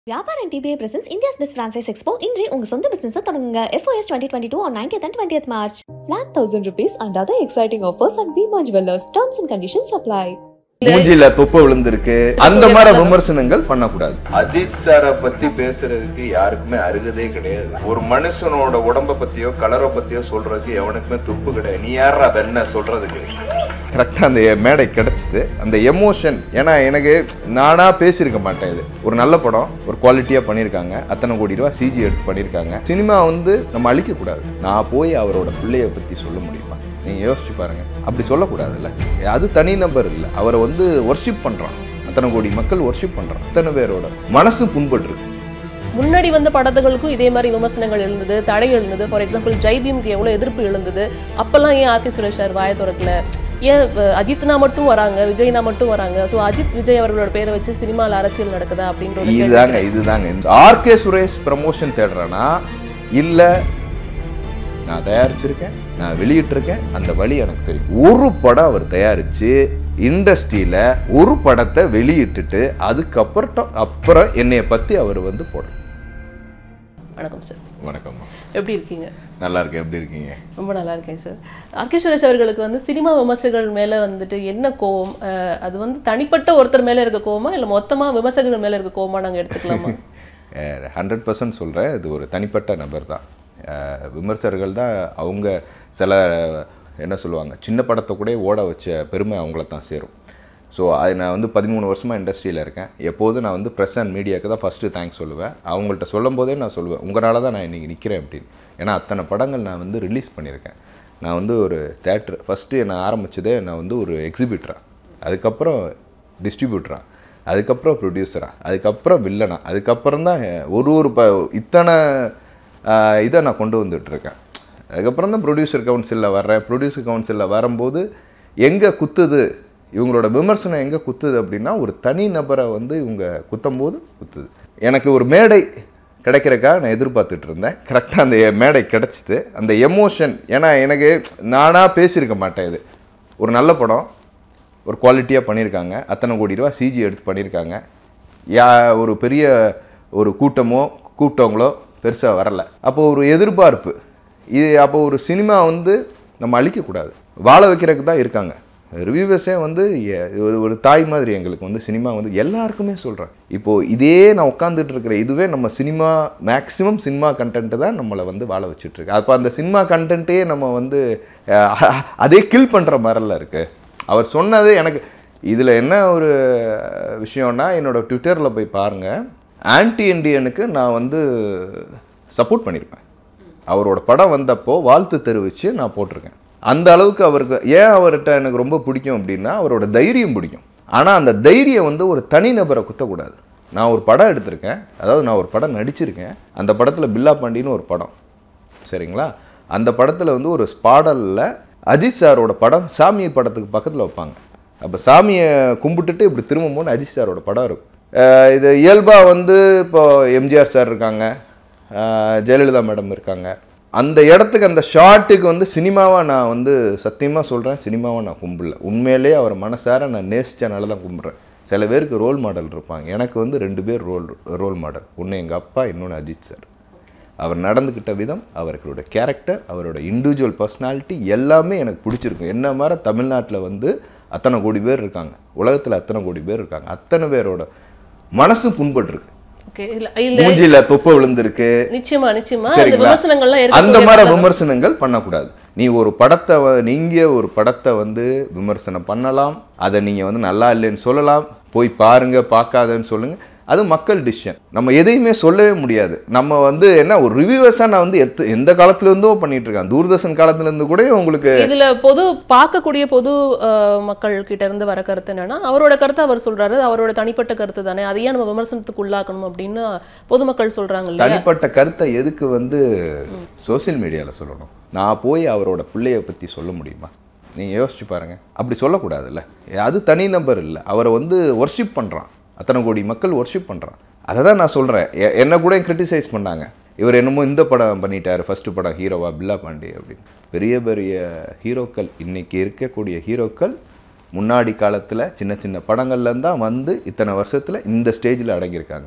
வியாபாரம் DPA presents India's best franchise expo இன்றே உங்க சொந்த பிசினஸ் தொடங்குங்க FOS twenty twenty two on nineteenth and twenty March flat thousand rupees and other exciting offers and Bhima jewellers terms and conditions apply மூஞ்சில தொப்பை விழுந்திருக்கு அந்த மாதிரி விமர்சனங்கள் பண்ணக்கூடாது அஜித் சாரை பத்தி பேசுறதுக்கு யாருக்குமே அருகதே கிடையாது ஒரு மனுஷனோட உடம்ப பத்தியோ கலரை பத்தியோ சொல்றதுக்கு எவனுக்குமே துப்பு கிடையாது நீ யாரா வெண்ண சொல்றதுக்கு கரெக்டாக அந்த மேடை கிடைச்சிது அந்த எமோஷன் ஏன்னா எனக்கு நானா பேசியிருக்க மாட்டேன் இது ஒரு நல்ல படம் ஒரு குவாலிட்டியாக பண்ணியிருக்காங்க அத்தனை கோடி ரூபா சிஜி எடுத்து பண்ணியிருக்காங்க சினிமா வந்து நம்ம அழிக்கக்கூடாது நான் போய் அவரோட பிள்ளைய பற்றி சொல்ல முடியுமா நீங்கள் யோசிச்சு பாருங்க அப்படி சொல்லக்கூடாதுல்ல அது தனி நபர் இல்லை அவரை வந்து ஒர்ஷிப் பண்ணுறான் அத்தனை கோடி மக்கள் ஒர்ஷிப் பண்ணுறான் அத்தனை பேரோட மனசு புண்பட்டுருக்கு முன்னாடி வந்த படத்துகளுக்கும் இதே மாதிரி விமர்சனங்கள் எழுந்தது தடை எழுந்தது ஃபார் எக்ஸாம்பிள் ஜெய்பீமுக்கு எவ்வளோ எதிர்ப்பு எழுந்தது அப்பெல்லாம் ஏன் ஆர்கே சுரேஷ் சார் வாய திறக்கல ஏன் அஹ், அஜித்னா மட்டும் வராங்க விஜய்னா மட்டும் வராங்க ஸோ அஜித் விஜய் அவர்களோட பேரை வச்சு சினிமாவில் அரசியல் நடக்குதா அப்படின்ற ஒரு கேள்வி இதுதாங்க இதுதாங்க இந்த ஆர்கே சுரேஷ் ப்ரமோஷன் தேடுறேன்னா இல்லை நான் தயாரிச்சிருக்கேன் நான் வெளியிட்டிருக்கேன் அந்த வழி எனக்கு தெரியும் ஒரு படம் அவர் தயாரிச்சு இண்டஸ்ட்ரியில ஒரு படத்தை வெளியிட்டுட்டு அதுக்கப்புறம் அப்புறம் என்னைய பத்தி அவர் வந்து போடுற வணக்கம் சார் வணக்கம் எப்படி இருக்கீங்க நல்லா இருக்கேன் எப்படி இருக்கீங்க ரொம்ப நல்லா இருக்கேன் சார் ஆர்கே சுரேஷ் அவர்களுக்கு வந்து சினிமா விமர்சகர்கள் மேலே வந்துட்டு என்ன கோவம் அஹ், அது வந்து தனிப்பட்ட ஒருத்தர் மேலே இருக்க கோவமா இல்லை மொத்தமாக விமர்சகர்கள் மேலே இருக்க கோவமா நாங்கள் எடுத்துக்கலாமா ஹண்ட்ரட் பர்சன்ட் சொல்கிறேன் இது ஒரு தனிப்பட்ட நபர் தான் அஹ் விமர்சகர்கள் தான் அவங்க சில என்ன சொல்லுவாங்க சின்ன படத்தை கூட ஓட வச்ச பெருமை அவங்கள தான் சேரும் ஸோ அது நான் வந்து பதிமூணு வருஷமாக இண்டஸ்ட்ரியில் இருக்கேன் எப்போதும் நான் வந்து ப்ரெஸ் அண்ட் மீடியாவுக்கு தான் ஃபஸ்ட்டு தேங்க்ஸ் சொல்லுவேன் அவங்கள்ட்ட சொல்லும் போதே நான் சொல்லுவேன் உங்களால் தான் நான் இன்றைக்கி நிற்கிறேன் அப்படின்னு ஏன்னா அத்தனை படங்கள் நான் வந்து ரிலீஸ் பண்ணியிருக்கேன் நான் வந்து ஒரு தேட்ரு ஃபஸ்ட்டு நான் ஆரம்பித்ததே நான் வந்து ஒரு எக்ஸிபிட்டராக அதுக்கப்புறம் டிஸ்ட்ரிபியூட்டரா அதுக்கப்புறம் ப்ரொடியூசரா அதுக்கப்புறம் வில்லனா அதுக்கப்புறம் தான் ஒரு ஒரு ப இத்தனை ஆஹ், இதை நான் கொண்டு வந்துட்டுருக்கேன் அதுக்கப்புறம் தான் ப்ரொடியூசர் கவுன்சிலில் வர்றேன் ப்ரொடியூசர் கவுன்சிலில் வரும்போது எங்கே குத்துது இவங்களோட விமர்சனம் எங்கே குத்துது அப்படின்னா ஒரு தனி நபரை வந்து இவங்க குத்தும்போது குத்துது எனக்கு ஒரு மேடை கிடைக்கிறக்கா நான் எதிர்பார்த்துட்டு இருந்தேன் கரெக்டாக அந்த மேடை கிடச்சிது அந்த எமோஷன் ஏன்னா எனக்கு நானாக பேசியிருக்க மாட்டேன் இது ஒரு நல்ல படம் ஒரு குவாலிட்டியாக பண்ணியிருக்காங்க அத்தனை கோடி ரூபா சிஜி எடுத்து பண்ணியிருக்காங்க யா ஒரு பெரிய ஒரு கூட்டமோ கூட்டங்களோ பெருசாக வரல அப்போ ஒரு எதிர்பார்ப்பு இது அப்போ ஒரு சினிமா வந்து நம்ம அழிக்கக்கூடாது வாழ வைக்கிறதுக்கு தான் இருக்காங்க ரிவ்யூவர்ஸே வந்து எ- ஒரு- ஒரு தாய் மாதிரி எங்களுக்கு வந்து சினிமா வந்து எல்லாருக்குமே சொல்கிறேன் இப்போது இதே நான் உட்காந்துட்டு இருக்கிற இதுவே நம்ம சினிமா மேக்ஸிமம் சினிமா கண்டென்ட்டு தான் நம்மளை வந்து வாழ வச்சிட்ருக்கு அப்போ அந்த சினிமா கண்டென்ட்டே நம்ம வந்து அஹ், அதே கில் பண்ணுற மாதிரிலாம் இருக்குது அவர் சொன்னது எனக்கு இதில் என்ன ஒரு விஷயம்னா என்னோட ட்விட்டரில் போய் பாருங்கள் ஆன்டி இண்டியனுக்கு நான் வந்து சப்போர்ட் பண்ணியிருப்பேன் அவரோட படம் வந்தப்போ வாழ்த்து தெரிவித்து நான் போட்டிருக்கேன் அந்த அளவுக்கு அவருக்கு ஏன் அவர்கிட்ட எனக்கு ரொம்ப பிடிக்கும் அப்படின்னா அவரோட தைரியம் பிடிக்கும் ஆனால் அந்த தைரியம் வந்து ஒரு தனிநபரை குத்தக்கூடாது நான் ஒரு படம் எடுத்திருக்கேன் அதாவது நான் ஒரு படம் நடிச்சிருக்கேன் அந்த படத்தில் பில்லா பாண்டின்னு ஒரு படம் சரிங்களா அந்த படத்தில் வந்து ஒரு பாடலில் அஜித் சாரோட படம் சாமி படத்துக்கு பக்கத்தில் வைப்பாங்க அப்போ சாமியை கும்பிட்டுட்டு இப்படி திரும்பும்போது அஜித் சாரோட படம் இருக்கும் அஹ் இது இயல்பாக வந்து இப்போ எம்ஜிஆர் சார் இருக்காங்க அஹ் ஜெயலலிதா மேடம் இருக்காங்க அந்த இடத்துக்கு அந்த ஷாட்டுக்கு வந்து சினிமாவாக நான் வந்து சத்தியமாக சொல்கிறேன் சினிமாவை நான் கும்பிடல உண்மையிலேயே அவர் மனசார நான் நேசிச்சனால தான் கும்பிட்றேன் சில பேருக்கு ரோல் மாடல் இருப்பாங்க எனக்கு வந்து ரெண்டு பேர் ரோல் ரோல் மாடல் ஒன்று எங்கள் அப்பா இன்னொன்று அஜித் சார் அவர் நடந்துக்கிட்ட விதம் அவர்களோட கேரக்டர் அவரோட இண்டிவிஜுவல் பர்சனாலிட்டி எல்லாமே எனக்கு பிடிச்சிருக்கும் என்ன மாதிரி தமிழ்நாட்டில் வந்து அத்தனை கோடி பேர் இருக்காங்க உலகத்தில் அத்தனை கோடி பேர் இருக்காங்க அத்தனை பேரோட மனசு புண்பட்டிருக்கு ஓகே இல்லை இல்லை மூஞ்சில தொப்பை விழுந்திருக்கு நிச்சயமா நிச்சயமா அந்த சரிங்களா? விமர்சனங்கள்லாம் அந்த இருக்கக்கூடிய மாதிரி நல்லது. விமர்சனங்கள் பண்ணக்கூடாது நீ ஒரு படத்தை வ- நீங்க ஒரு படத்தை வந்து விமர்சனம் பண்ணலாம் அதை நீங்க வந்து நல்லா இல்லைன்னு சொல்லலாம் போய் பாருங்க பார்க்காதன்னு சொல்லுங்க அது மக்கள் டிசிஷன் நம்ம எதையுமே சொல்லவே முடியாது நம்ம வந்து என்ன ஒரு ரிவ்யூவர்ஸாக நான் வந்து எத்து எந்த காலத்துல இருந்தோ பண்ணிட்டு இருக்கேன் தூர்தர்ஷன் காலத்துல இருந்து கூட உங்களுக்கு இதுல பொது பார்க்கக்கூடிய பொது அஹ், மக்கள் கிட்ட இருந்து வர கருத்து என்னன்னா அவரோட கருத்தை அவர் சொல்றாரு அவரோட தனிப்பட்ட கருத்து தானே அதை ஏன் நம்ம விமர்சனத்துக்கு உள்ளாக்கணும் அப்படின்னு பொதுமக்கள் சொல்றாங்க இல்லையா தனிப்பட்ட கருத்தை எதுக்கு வந்து சோஷியல் மீடியாவில் சொல்லணும் நான் போய் அவரோட பிள்ளைய பற்றி சொல்ல முடியுமா நீங்கள் யோசிச்சு பாருங்க அப்படி சொல்லக்கூடாதுல்ல அது தனி நபர் இல்லை அவரை வந்து ஒர்ஷிப் பண்ணுறான் அத்தனை கோடி மக்கள் ஒர்ஷிப் பண்ணுறான் அதை தான் நான் சொல்கிறேன் என்ன கூட கிரிட்டிசைஸ் பண்ணாங்க இவர் என்னமோ இந்த படம் பண்ணிட்டாரு ஃபர்ஸ்ட் படம் ஹீரோவா பில்லா பாண்டி அப்படின்னு பெரிய பெரிய ஹீரோக்கள் இன்னைக்கு இருக்கக்கூடிய ஹீரோக்கள் முன்னாடி காலத்தில் சின்ன சின்ன படங்கள்லேருந்து தான் வந்து இத்தனை வருஷத்தில் இந்த ஸ்டேஜில் அடங்கியிருக்காங்க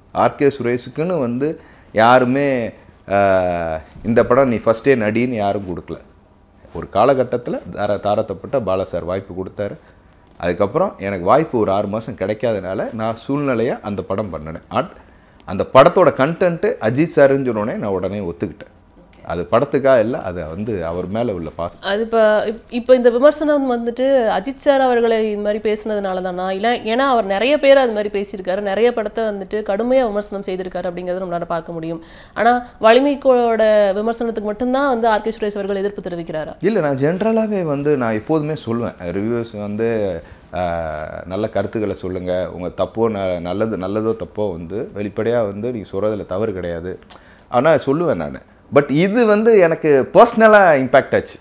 ஆர்கே சுரேஷுக்குன்னு வந்து யாருமே ஆஹ், இந்த படம் நீ ஃபஸ்ட்டே நடின்னு யாரும் கொடுக்கல ஒரு காலகட்டத்தில் தார தாரத்தப்பட்ட பாலா சார் வாய்ப்பு கொடுத்தாரு அதுக்கப்புறம் எனக்கு வாய்ப்பு ஒரு ஆறு மாதம் கிடைக்காதனால நான் சூழ்நிலையாக அந்த படம் பண்ணினேன் அட் அந்த படத்தோட கண்டென்ட்டு அஜித் சாருன்னு சொன்னோடனே நான் உடனே ஒத்துக்கிட்டேன் அது படத்துக்காக இல்லை அது வந்து அவர் மேலே உள்ள பாசம் அது இப்போ இப்போ இந்த விமர்சனம் வந்துட்டு அஜித் சார் அவர்களை இது மாதிரி பேசுனதுனால தானா இல்லை ஏன்னா அவர் நிறைய பேர் அது மாதிரி பேசியிருக்காரு நிறைய படத்தை வந்துட்டு கடுமையாக விமர்சனம் செய்திருக்காரு அப்படிங்கிறத நம்மளால பார்க்க முடியும் ஆனால் வலிமைக்கோட விமர்சனத்துக்கு மட்டும்தான் வந்து ஆர்கே சுரேஷ் அவர்கள் எதிர்ப்பு தெரிவிக்கிறாரா இல்லை நான் ஜென்ரலாகவே வந்து நான் எப்போதுமே சொல்லுவேன் ரிவ்யூஸ் வந்து ஆஹ், நல்ல கருத்துக்களை சொல்லுங்கள் உங்கள் தப்போ ந நல்லது நல்லதோ தப்போ வந்து வெளிப்படையாக வந்து நீங்கள் சொல்கிறதுல தவறு கிடையாது ஆனால் சொல்லுவேன் நான் பட் இது வந்து எனக்கு பர்சனலாக இம்பேக்ட் ஆச்சு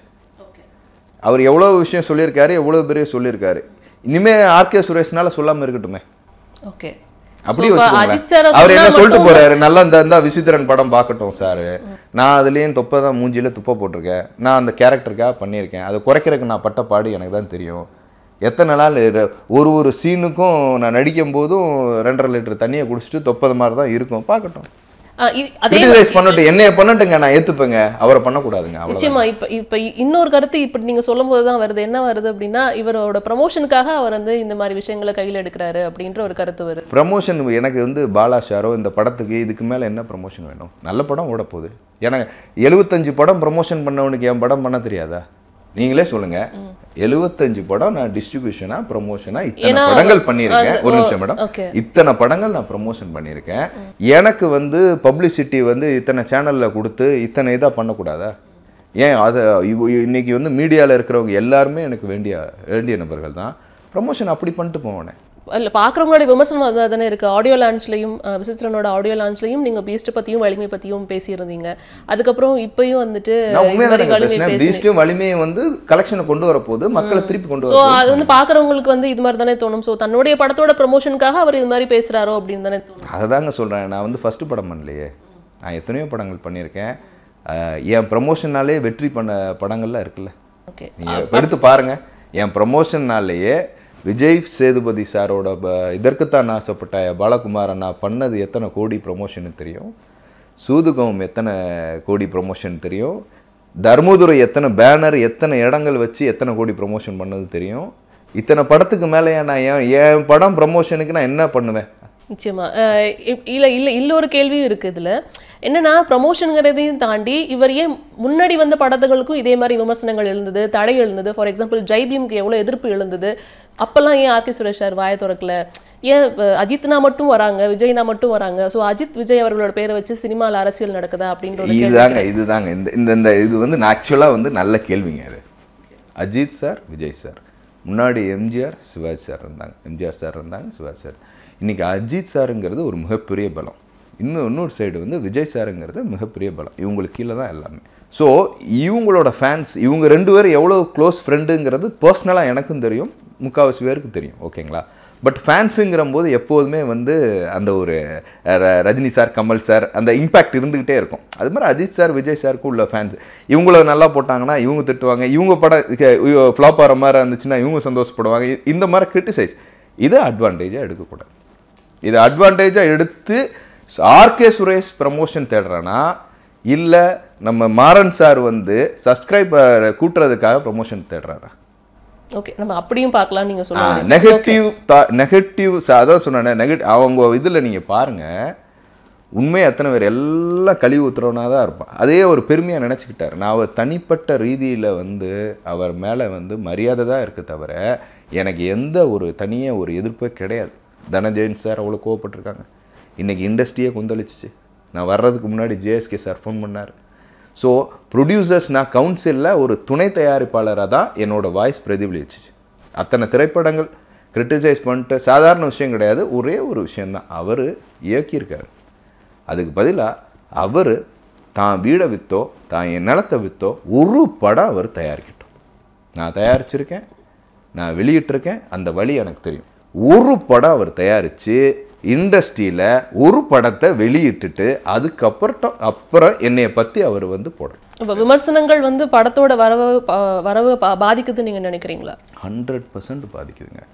அவர் எவ்வளோ விஷயம் சொல்லியிருக்காரு எவ்வளோ பெரிய சொல்லியிருக்காரு இனிமே ஆர்கே சுரேஷ்னால சொல்லாமல் இருக்கட்டுமே ஓகே அப்படி So, இப்ப வச்சுக்கோங்களேன் அஜித் சாரை அவர் என்ன சொன்னா சொல்லிட்டு மட்டும் போறாரு நல்லா இந்த இந்த விசித்திரன் படம் பார்க்கட்டும் சார் நான் அதுலேயும் தொப்பை தான் மூஞ்சில துப்பை போட்டிருக்கேன் நான் அந்த கேரக்டருக்காக பண்ணியிருக்கேன் அதை குறைக்கிறதுக்கு நான் பட்ட பாடு எனக்கு தான் தெரியும் எத்தனை நாள் இரு- ஒரு ஒரு சீனுக்கும் நான் நடிக்கும் போதும் ரெண்டரை லிட்டர் தண்ணியை குடிச்சிட்டு தொப்பது மாதிரி தான் இருக்கும் பார்க்கட்டும் ஆ, இ- அதே கிரிட்டிசைஸ் பண்ணட்டும் என்னைய பண்ணட்டுங்க நான் ஏற்றுப்பேங்க அவரை பண்ணக்கூடாதுங்க அவ்வளோ நிச்சயமா இப்ப இப்ப இன்னொரு கருத்து இப்படி நீங்க சொல்லும் போது தான் வருது என்ன வருது அப்படின்னா இவரோட ப்ரமோஷனுக்காக அவர் வந்து இந்த மாதிரி விஷயங்களை கையில் எடுக்கிறாரு அப்படின்ற ஒரு கருத்து வருது ப்ரமோஷன் எனக்கு வந்து பாலா ஷாரோ இந்த படத்துக்கு இதுக்கு மேலே என்ன ப்ரமோஷன் வேணும் நல்ல படம் ஓட போகுது எனக்கு எழுபத்தஞ்சு படம் ப்ரமோஷன் பண்ணவனுக்கு என் படம் பண்ண தெரியாதா நீங்களே சொல்லுங்க எழுபத்தஞ்சு படம் நான் டிஸ்ட்ரிபியூஷனா ப்ரமோஷனா இத்தனை ஏன்னா, படங்கள் பண்ணியிருக்கேன் அது- ஒரு ஓ, நிமிஷம் மேடம் okay. இத்தனை படங்கள் நான் ப்ரமோஷன் பண்ணியிருக்கேன் எனக்கு வந்து பப்ளிசிட்டி வந்து இத்தனை சேனல்ல கொடுத்து இத்தனை இதாக பண்ணக்கூடாதா ஏன் அதை இவ- இன்னைக்கு வந்து மீடியாவில் இருக்கிறவங்க எல்லாருமே எனக்கு வேண்டிய வேண்டிய நபர்கள் தான் ப்ரமோஷன் அப்படி பண்ணிட்டு போவேனே இல்ல பாக்குறவங்களோட விமர்சனம் அதான் தானே இருக்கு ஆடியோ லான்ச்லயும் விசித்திரனோட ஆடியோ லான்ச்லயும் நீங்க பீஸ்ட் பத்தியும் வலிமை பத்தியும் பேசியிருந்தீங்க அதுக்கப்புறம் இப்பயும் வந்துட்டு நான் இது உண்மையாக மாதிரி தான் வலிமை பேசினேன் பேசி பீஸ்ட்டும் வலிமையும் வந்து கலெக்ஷனை கொண்டு வரப்போகுது மக்களை திருப்பி கொண்டு ஸோ வர அது வந்து பாக்குறவங்களுக்கு வந்து இது மாதிரி தானே தோணும் ஸோ தன்னுடைய படத்தோட ப்ரமோஷனுக்காக அவர் இது மாதிரி பேசுறாரோ அப்படின்னு தானே தோணும் அதை தாங்க சொல்கிறேன் நான் வந்து ஃபஸ்ட்டு படம் பண்ணலையே நான் எத்தனையோ படங்கள் பண்ணியிருக்கேன் அஹ் என் ப்ரமோஷன்னாலே வெற்றி பண்ண படங்கள்லாம் இருக்குல்ல ஓகே நீங்கள் எடுத்து பாருங்க என் ப்ரமோஷன்னாலேயே விஜய் சேதுபதி சாரோட ப இதற்குத்தான் ஆசைப்பட்ட பாலகுமார் அண்ணா பண்ணது எத்தனை கோடி ப்ரமோஷன் தெரியும் சூதுகம் எத்தனை கோடி ப்ரமோஷன் தெரியும் தர்மதுரை எத்தனை பேனர் எத்தனை இடங்கள் வச்சு எத்தனை கோடி ப்ரமோஷன் பண்ணது தெரியும் இத்தனை படத்துக்கு மேலே நான் என் என் படம் ப்ரமோஷனுக்கு நான் என்ன பண்ணுவேன் நிச்சயமா அஹ் இ- இல்ல இல்ல இல்ல ஒரு கேள்வியும் இருக்கு இதுல என்னன்னா ப்ரமோஷனுங்கிறதையும் தாண்டி இவர் ஏன் முன்னாடி வந்த படத்துகளுக்கும் இதே மாதிரி விமர்சனங்கள் எழுந்தது தடை எழுந்தது ஃபார் எக்ஸாம்பிள் ஜெய்பீம்க்கு எவ்வளவு எதிர்ப்பு எழுந்தது அப்பெல்லாம் ஏன் ஆர்கே சுரேஷ் சார் வாயை திறக்கல ஏன் அஹ், அஜித்னா மட்டும் வராங்க விஜய்னா மட்டும் வராங்க ஸோ அஜித் விஜய் அவர்களோட பேரை வச்சு சினிமால அரசியல் நடக்குதா அப்படின்ற ஒரு கேள்வி இதுதாங்க இதுதாங்க இந்த இந்த இந்த இது வந்து ஆக்சுவலாக வந்து நல்ல கேள்விங்க இது அஜித் சார் விஜய் சார் முன்னாடி எம்ஜிஆர் சிவாஜி சார் இருந்தாங்க எம்ஜிஆர் சார் இருந்தாங்க சிவாஜி சார் இன்னைக்கு அஜித் சாருங்கிறது ஒரு மிகப்பெரிய பலம் இன்னும் இன்னொரு சைடு வந்து விஜய் சாருங்கிறது மிகப்பெரிய பலம் இவங்களுக்கு கீழே தான் எல்லாமே ஸோ இவங்களோட ஃபேன்ஸ் இவங்க ரெண்டு பேரும் எவ்வளோ க்ளோஸ் ஃப்ரெண்டுங்கிறது பர்சனலாக எனக்கும் தெரியும் முக்கால்வாசி பேருக்கு தெரியும் ஓகேங்களா பட் ஃபேன்ஸுங்கிற போது எப்போதுமே வந்து அந்த ஒரு அஹ், ர- ரஜினி சார் கமல் சார் அந்த இம்பேக்ட் இருந்துக்கிட்டே இருக்கும் அது மாதிரி அஜித் சார் விஜய் சாருக்கும் உள்ள ஃபேன்ஸ் இவங்கள நல்லா போட்டாங்கன்னா இவங்க திட்டுவாங்க இவங்க படம் ஃப்ளாப் ஆகிற மாதிரி இருந்துச்சுன்னா இவங்க சந்தோஷப்படுவாங்க இ- இந்த மாதிரி கிரிட்டிசைஸ் இது அட்வான்டேஜாக எடுக்கக்கூடாது இது அட்வான்டேஜாக எடுத்து ஆர்கே சுரேஷ் ப்ரமோஷன் தேடுறானா இல்லை நம்ம மாறன் சார் வந்து சப்ஸ்கிரைபர் கூட்டுறதுக்காக ப்ரமோஷன் தேடுறாரா ஓகே நம்ம அப்படியும் பார்க்கலாம் நீங்க சொல்லுங்க நெகட்டிவ் நெகட்டிவ் அதான் சொன்னேன் நெகட்டிவ் அவங்க இதில் நீங்கள் பாருங்கள் உண்மையாக எத்தனை பேர் எல்லாம் கழிவு ஊத்துறவனா தான் இருப்பான் அதே ஒரு பெருமையாக நினச்சிக்கிட்டார் நான் அவர் தனிப்பட்ட ரீதியில் வந்து அவர் மேலே வந்து மரியாதை தான் இருக்கு தவிர எனக்கு எந்த ஒரு தனியாக ஒரு எதிர்ப்பே கிடையாது தனஜெயன் சார் அவ்வளோ கோவப்பட்டிருக்காங்க இன்றைக்கி இண்டஸ்ட்ரியே கொந்தளிச்சிச்சு நான் வர்றதுக்கு முன்னாடி ஜேஎஸ்கே சார் ஃபோன் பண்ணார் ஸோ ப்ரொடியூசர்ஸ் நான் கவுன்சிலில் ஒரு துணை தயாரிப்பாளராக தான் என்னோட வாய்ஸ் பிரதிபலிச்சிச்சு அத்தனை திரைப்படங்கள் கிரிட்டிசைஸ் பண்ணிட்டு சாதாரண விஷயம் கிடையாது ஒரே ஒரு விஷயந்தான் அவர் இயக்கியிருக்காரு அதுக்கு பதிலாக அவர் தான் வீடை விற்றோ தான் என் நிலத்தை விற்றோ ஒரு படம் அவர் தயாரிக்கட்டும் நான் தயாரிச்சிருக்கேன் நான் வெளியிட்டிருக்கேன் அந்த வழி எனக்கு தெரியும் ஒரு படம் அவர் தயாரித்து இண்டஸ்ட்ரியில் ஒரு படத்தை வெளியிட்டுட்டு அதுக்கப்புறம் அப்புறம் என்னைய பற்றி அவர் வந்து போடணும் இப்போ விமர்சனங்கள் வந்து படத்தோட வரவு ப- வரவு பா- பாதிக்குதுன்னு நீங்க நினைக்கிறீங்களா ஹண்ட்ரட் பர்சன்ட் பாதிக்குதுங்க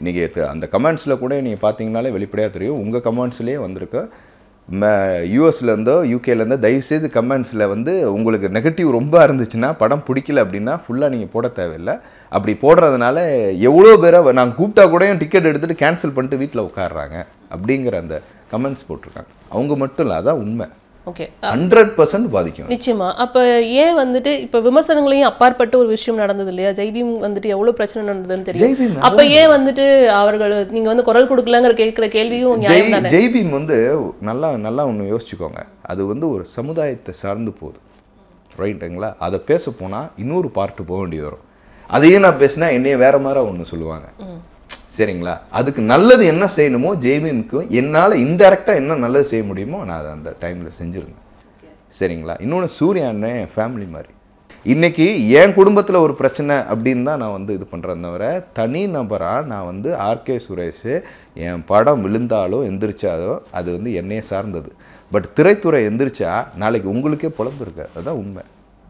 இன்றைக்கி அந்த கமெண்ட்ஸில் கூட நீங்கள் பார்த்தீங்கனாலே வெளிப்படையாக தெரியும் உங்கள் கமெண்ட்ஸ்லேயே வந்திருக்கு யூஎஸ்லேருந்தோ யூகேலேருந்தோ தயவுசெய்து கமெண்ட்ஸில் வந்து உங்களுக்கு நெகட்டிவ் ரொம்ப இருந்துச்சுன்னா படம் பிடிக்கல அப்படின்னா ஃபுல்லாக நீங்கள் போட தேவையில்லை அப்படி போடுறதுனால எவ்வளோ பேரை நாங்கள் கூப்பிட்டா கூட டிக்கெட் எடுத்துகிட்டு கேன்சல் பண்ணிட்டு வீட்டில் உட்காடுறாங்க அப்படிங்கிற அந்த கமெண்ட்ஸ் போட்டிருக்காங்க அவங்க மட்டும் இல்லை அதான் உண்மை ஓகே ஹண்ட்ரட் பர்சன்ட் பாதிக்கும் நிச்சயமா அப்ப ஏன் வந்துட்டு இப்ப விமர்சனங்களையும் அப்பாற்பட்ட ஒரு விஷயம் நடந்தது இல்லையா ஜெய்பீம் வந்துட்டு எவ்வளவு பிரச்சனை நடந்ததுன்னு தெரியும் ஜெய்பீம் அப்ப ஏன் வந்துட்டு அவர்கள் நீங்க வந்து குரல் கொடுக்கலங்கிற கேட்கிற கேள்வியும் ஜெய் நியாயம் தானே ஜெய்பீம் வந்து நல்லா நல்லா ஒன்று யோசிச்சுக்கோங்க அது வந்து ஒரு சமுதாயத்தை சார்ந்து போகுது ரைட்டுங்களா அதை பேச போனால் இன்னொரு பார்ட்டு போக வேண்டி வரும் அதையும் நான் பேசினா என்னைய வேற மாதிரி ஒன்று சொல்லுவாங்க சரிங்களா அதுக்கு நல்லது என்ன செய்யணுமோ ஜெய்பீமுக்கு என்னால் இன்டெரக்டாக என்ன நல்லது செய்ய முடியுமோ நான் அதை அந்த டைமில் செஞ்சுருந்தேன் சரிங்களா இன்னொன்று சூர்யா அண்ணன் என் ஃபேமிலி மாதிரி இன்னைக்கு என் குடும்பத்தில் ஒரு பிரச்சனை அப்படின்னு தான் நான் வந்து இது பண்ணுறேன் தவிர தனி நபராக நான் வந்து ஆர்கே சுரேஷ் என் படம் விழுந்தாலோ எந்திரிச்சாலோ அது வந்து என்னையே சார்ந்தது பட் திரைத்துறை எந்திரிச்சா நாளைக்கு உங்களுக்கே புலம்பு இருக்கு அதுதான் உண்மை